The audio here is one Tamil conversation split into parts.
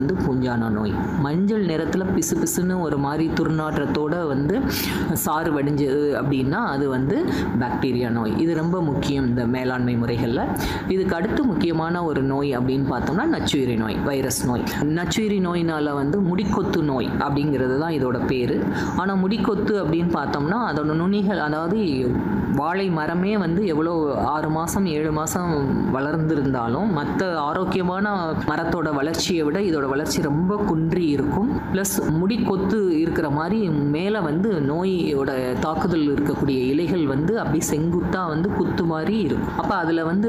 வந்து பூஞ்சான நோய் மஞ்சள் நிறத்தில் பிசு பிசுன்னு ஒரு மாதிரி துர்நாற்றத்தோட வந்து சாறு வடிஞ்சது அப்படின்னா அது வந்து பாக்டீரியா நோய் இது ரொம்ப முக்கியம் இந்த மேலாண்மை முறைகளில் இதுக்கு அடுத்து முக்கியமான ஒரு நோய் அப்படின்னு பார்த்தோம்னா நச்சுயிரி நோய் வைரஸ் நோய் நச்சுயிரி நோயினால் வந்து முடிக்கொத்து நோய் அப்படிங்கிறது தான் இதோட பேர் ஆனால் முடிக்கொத்து அப்படின்னு பார்த்தோம்னா அதோட நுனிகள் அதாவது வாழை மரமே வந்து எவ்வளோ ஆறு மாதம் ஏழு மாதம் வளர்ந்திருந்தாலும் மற்ற ஆரோக்கியமான மரத்தோட வளர்ச்சியை விட இதோட வளர்ச்சி ரொம்ப குன்றி இருக்கும் ப்ளஸ் முடி கொத்து இருக்கிற மாதிரி மேலே வந்து நோயோட தாக்குதல் இருக்கக்கூடிய இலைகள் வந்து அப்படியே செங்குத்தாக வந்து குத்து மாதிரி இருக்கும் அப்போ அதில் வந்து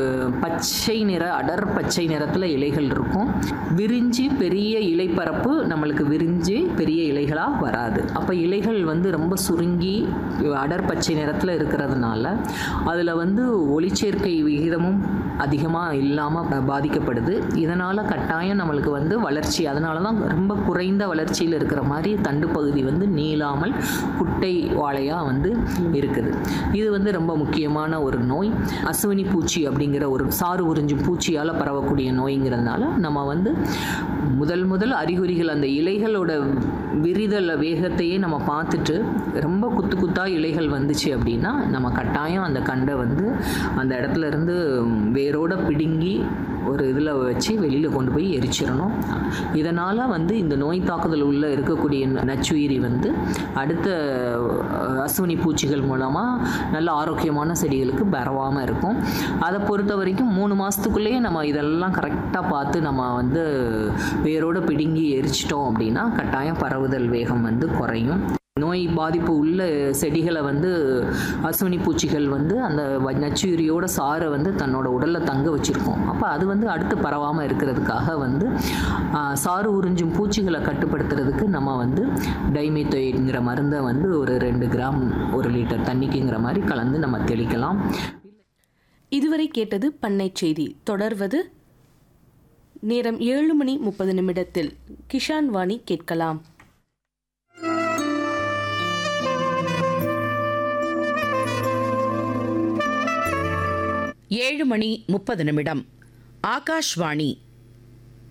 பச்சை நிற அடர் பச்சை நிறத்தில் இலைகள் இருக்கும் விரிஞ்சு பெரிய இலைப்பரப்பு நம்மளுக்கு விரிஞ்சு பெரிய இலைகளாக வராது அப்போ இலைகள் வந்து ரொம்ப சுருங்கி அடர் பச்சை நிறத்தில் இருக்கிறதுனால அதில் வந்து ஒளிச்சேர்க்கை விகிதமும் அதிகமாக இல்லாமல் பாதிக்கப்படுது இதனால் கட்டாயம் நம்மளுக்கு வந்து வளர்ச்சி அதனால தான் ரொம்ப குறைந்த வளர்ச்சியில் இருக்கிற மாதிரி தண்டு பகுதி வந்து நீளாமல் குட்டை வாழையாக வந்து இருக்குது இது வந்து ரொம்ப முக்கியமான ஒரு நோய் அசுவினி பூச்சி அப்படிங்கிற ஒரு சாறு உறிஞ்சும் பூச்சியால் பரவக்கூடிய நோய்ங்கிறதுனால நம்ம வந்து முதல் முதல் அறிகுறிகள் அந்த இலைகளோட விரிதல் வேகத்தையே நம்ம பார்த்துட்டு ரொம்ப குத்து குத்தா இலைகள் வந்துச்சு அப்படின்னா நம்ம கட்டாயம் அந்த கண்டை வந்து அந்த இடத்துல இருந்து வேரோட பிடுங்கி ஒரு இதில் வச்சு வெளியில் கொண்டு போய் எரிச்சிடணும் இதனால் வந்து இந்த நோய் தாக்குதல் உள்ள இருக்கக்கூடிய நச்சுயிரி வந்து அடுத்த அஹ், அசுவினி பூச்சிகள் மூலமாக நல்ல ஆரோக்கியமான செடிகளுக்கு பரவாமல் இருக்கும் அதை பொறுத்த வரைக்கும் மூணு மாதத்துக்குள்ளேயே நம்ம இதெல்லாம் கரெக்டாக பார்த்து நம்ம வந்து வேரோட பிடுங்கி எரிச்சிட்டோம் அப்படின்னா கட்டாயம் பரவுதல் வேகம் வந்து குறையும் நோய் பாதிப்பு உள்ள செடிகளை வந்து அசுவினி பூச்சிகள் வந்து அந்த வ- நச்சுயிரியோட சாரை வந்து தன்னோட உடலில் தங்க வச்சுருக்கோம் அப்போ அது வந்து அடுத்து பரவாமல் இருக்கிறதுக்காக வந்து ஆ, சாறு உறிஞ்சும் பூச்சிகளை கட்டுப்படுத்துறதுக்கு நம்ம வந்து டைமித்தோயிட்ங்கிற மருந்தை வந்து ஒரு ரெண்டு கிராம் ஒரு லிட்டர் தண்ணிக்குங்கிற மாதிரி கலந்து நம்ம தெளிக்கலாம் இதுவரை கேட்டது பண்ணை செய்தி தொடர்வது நேரம் ஏழு மணி முப்பது நிமிடத்தில் கிஷான் வாணி கேட்கலாம் ஏழு மணி முப்பது நிமிடம் ஆகாஷ்வாணி